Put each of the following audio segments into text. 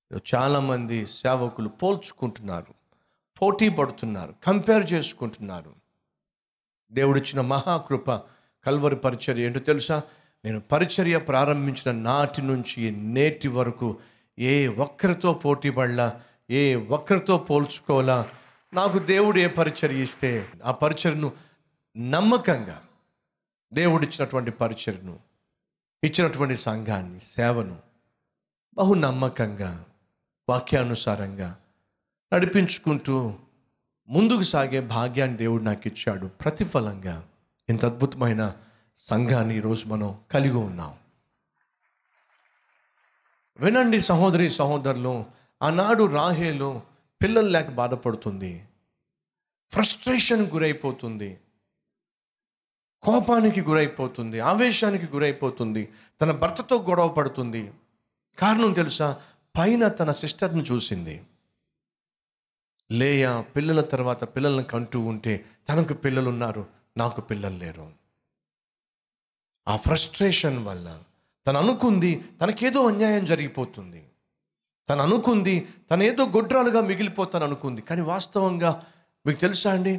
చాలామంది సేవకులు పోల్చుకుంటున్నారు పోటీ పడుతున్నారు కంపేర్ చేసుకుంటున్నారు దేవుడిచ్చిన మహాకృప కల్వరి పరిచర్య ఏంటో తెలుసా నేను పరిచర్య ప్రారంభించిన నాటి నుంచి నేటి వరకు ఏ ఒక్కరితో పోటీ పడలా ఏ ఒక్కరితో పోల్చుకోవాలా నాకు దేవుడు ఏ పరిచర్య ఇస్తే ఆ పరిచర్ను నమ్మకంగా దేవుడిచ్చినటువంటి పరిచర్ను ఇచ్చినటువంటి సంఘాన్ని సేవను బహు నమ్మకంగా వాక్యానుసారంగా నడిపించుకుంటూ ముందుకు సాగే భాగ్యాన్ని దేవుడు నాకు ఇచ్చాడు ప్రతిఫలంగా ఇంత అద్భుతమైన సంఘాన్ని ఈరోజు మనం కలిగి ఉన్నాం వినండి సహోదరి సహోదరులు ఆనాడు రాహేలు పిల్లలు లేక బాధపడుతుంది ఫ్రస్ట్రేషన్ గురైపోతుంది కోపానికి గురైపోతుంది ఆవేశానికి గురైపోతుంది తన భర్తతో గొడవ పడుతుంది కారణం తెలుసా పైన తన సిస్టర్ని చూసింది లేయా పిల్లల తర్వాత పిల్లల్ని కంటూ ఉంటే తనకు పిల్లలు ఉన్నారు నాకు పిల్లలు లేరు ఆ ఫ్రస్ట్రేషన్ వల్ల తను అనుకుంది తనకేదో అన్యాయం జరిగిపోతుంది తను అనుకుంది తను ఏదో గొడ్రాలుగా మిగిలిపోతాను అనుకుంది కానీ వాస్తవంగా మీకు తెలుసా అండి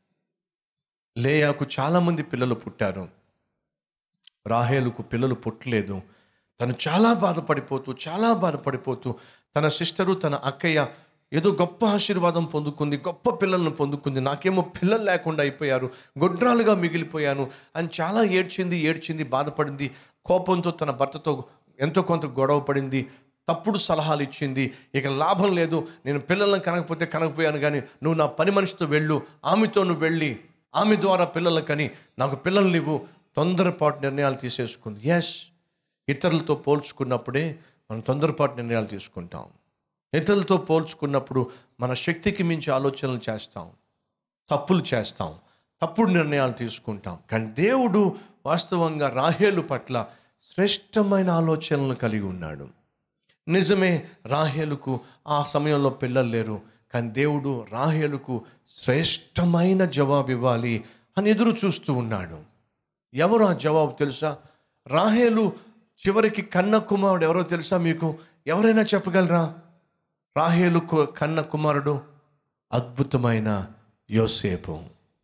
లేయాకు చాలామంది పిల్లలు పుట్టారు రాహేలుకు పిల్లలు పుట్టలేదు తను చాలా బాధపడిపోతూ చాలా బాధపడిపోతూ తన సిస్టరు తన అక్కయ్య ఏదో గొప్ప ఆశీర్వాదం పొందుకుంది గొప్ప పిల్లలను పొందుకుంది నాకేమో పిల్లలు లేకుండా అయిపోయారు గొడ్రాలుగా మిగిలిపోయాను అని చాలా ఏడ్చింది ఏడ్చింది బాధపడింది కోపంతో తన భర్తతో ఎంతో కొంత గొడవ పడింది తప్పుడు సలహాలు ఇచ్చింది ఇక లాభం లేదు నేను పిల్లలను కనకపోతే కనకపోయాను కానీ నువ్వు నా పని మనిషితో వెళ్ళు ఆమెతో నువ్వు వెళ్ళి ఆమె ద్వారా పిల్లలను కని నాకు పిల్లల్ని ఇవ్వు తొందరపాటు నిర్ణయాలు తీసేసుకుంది ఎస్ ఇతరులతో పోల్చుకున్నప్పుడే మనం తొందరపాటు నిర్ణయాలు తీసుకుంటాం ఇతరులతో పోల్చుకున్నప్పుడు మన శక్తికి మించి ఆలోచనలు చేస్తాం తప్పులు చేస్తాం తప్పుడు నిర్ణయాలు తీసుకుంటాం కానీ దేవుడు వాస్తవంగా రాహేలు పట్ల శ్రేష్టమైన ఆలోచనలను కలిగి ఉన్నాడు నిజమే రాహేలుకు ఆ సమయంలో పిల్లలు లేరు కానీ దేవుడు రాహేలుకు శ్రేష్టమైన జవాబు ఇవ్వాలి అని ఎదురు చూస్తూ ఉన్నాడు ఎవరు ఆ జవాబు తెలుసా రాహేలు చివరికి కన్న కుమారుడు ఎవరో తెలుసా మీకు ఎవరైనా చెప్పగలరా రాహేలు కు- కన్న కుమారుడు అద్భుతమైన యోసేపు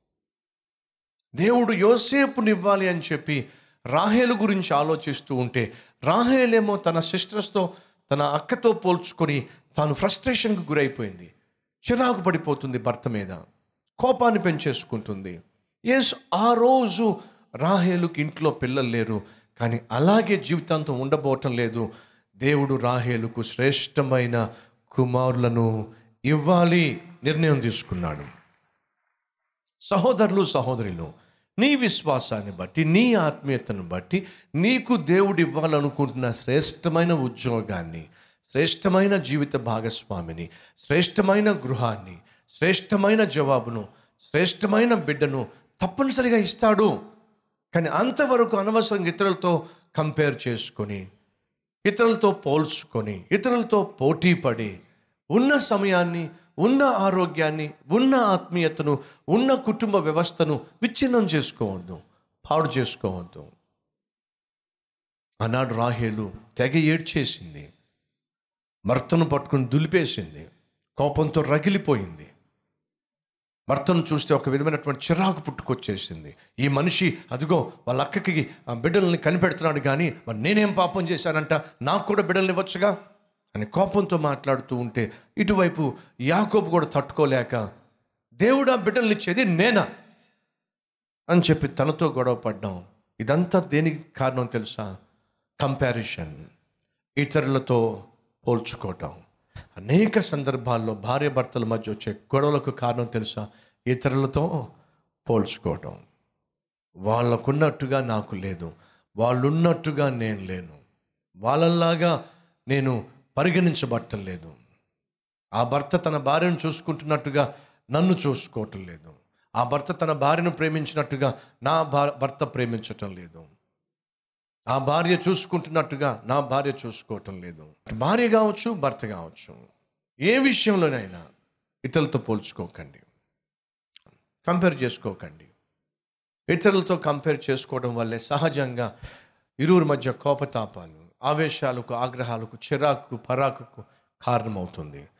దేవుడు యోసేపునివ్వాలి అని చెప్పి రాహేలు గురించి ఆలోచిస్తూ ఉంటే రాహేలేమో తన సిస్టర్స్తో తన అక్కతో పోల్చుకొని తాను ఫ్రస్ట్రేషన్కి గురైపోయింది చిరాకు పడిపోతుంది భర్త మీద కోపాన్ని పెంచేసుకుంటుంది ఎస్ ఆ రోజు రాహేలుకి ఇంట్లో పిల్లలు లేరు కానీ అలాగే జీవితాంతం ఉండబోవటం లేదు దేవుడు రాహేలుకు శ్రేష్టమైన కుమారులను ఇవ్వాలి నిర్ణయం తీసుకున్నాడు సహోదరులు సహోదరులు నీ విశ్వాసాన్ని బట్టి నీ ఆత్మీయతను బట్టి నీకు దేవుడు ఇవ్వాలనుకుంటున్న శ్రేష్టమైన ఉద్యోగాన్ని శ్రేష్టమైన జీవిత భాగస్వామిని శ్రేష్టమైన గృహాన్ని శ్రేష్టమైన జవాబును శ్రేష్టమైన బిడ్డను తప్పనిసరిగా ఇస్తాడు కానీ అంతవరకు అనవసరంగా ఇతరులతో కంపేర్ చేసుకొని ఇతరులతో పోల్చుకొని ఇతరులతో పోటీ పడి ఉన్న సమయాన్ని ఉన్న ఆరోగ్యాన్ని ఉన్న ఆత్మీయతను ఉన్న కుటుంబ వ్యవస్థను విచ్ఛిన్నం చేసుకోవద్దు పాడు చేసుకోవద్దు ఆనాడు రాహేలు తెగ ఏడ్చేసింది భర్తను పట్టుకుని దులిపేసింది కోపంతో రగిలిపోయింది భర్తను చూస్తే ఒక విధమైనటువంటి చిరాకు పుట్టుకొచ్చేసింది ఈ మనిషి అదిగో వాళ్ళ అక్కకి ఆ బిడ్డల్ని కనిపెడుతున్నాడు కానీ మరి నేనేం పాపం చేశానంట నాకు కూడా బిడ్డల్ని ఇవ్వచ్చుగా అని కోపంతో మాట్లాడుతూ ఉంటే ఇటువైపు యాకోబు కూడా తట్టుకోలేక దేవుడా బిడ్డల్ని ఇచ్చేది నేనా అని చెప్పి తనతో గొడవ పడ్డాం ఇదంతా దేనికి కారణం తెలుసా కంపారిజన్ ఇతరులతో పోల్చుకోవటం అనేక సందర్భాల్లో భార్య భర్తల మధ్య వచ్చే గొడవలకు కారణం తెలుసా ఇతరులతో పోల్చుకోవటం వాళ్ళకున్నట్టుగా నాకు లేదు వాళ్ళున్నట్టుగా నేను లేను వాళ్ళలాగా నేను పరిగణించబట్టం లేదు ఆ భర్త తన భార్యను చూసుకుంటున్నట్టుగా నన్ను చూసుకోవటం లేదు ఆ భర్త తన భార్యను ప్రేమించినట్టుగా నా భా- భర్త ప్రేమించటం లేదు ఆ భార్య చూసుకుంటున్నట్టుగా నా భార్య చూసుకోవటం లేదు భార్య కావచ్చు భర్త కావచ్చు ఏ విషయంలోనైనా ఇతరులతో పోల్చుకోకండి కంపేర్ చేసుకోకండి ఇతరులతో కంపేర్ చేసుకోవడం వల్లే సహజంగా ఇరువురి మధ్య కోపతాపాలు ఆవేశాలకు ఆగ్రహాలకు చిరాకు పరాకుకు కారణమవుతుంది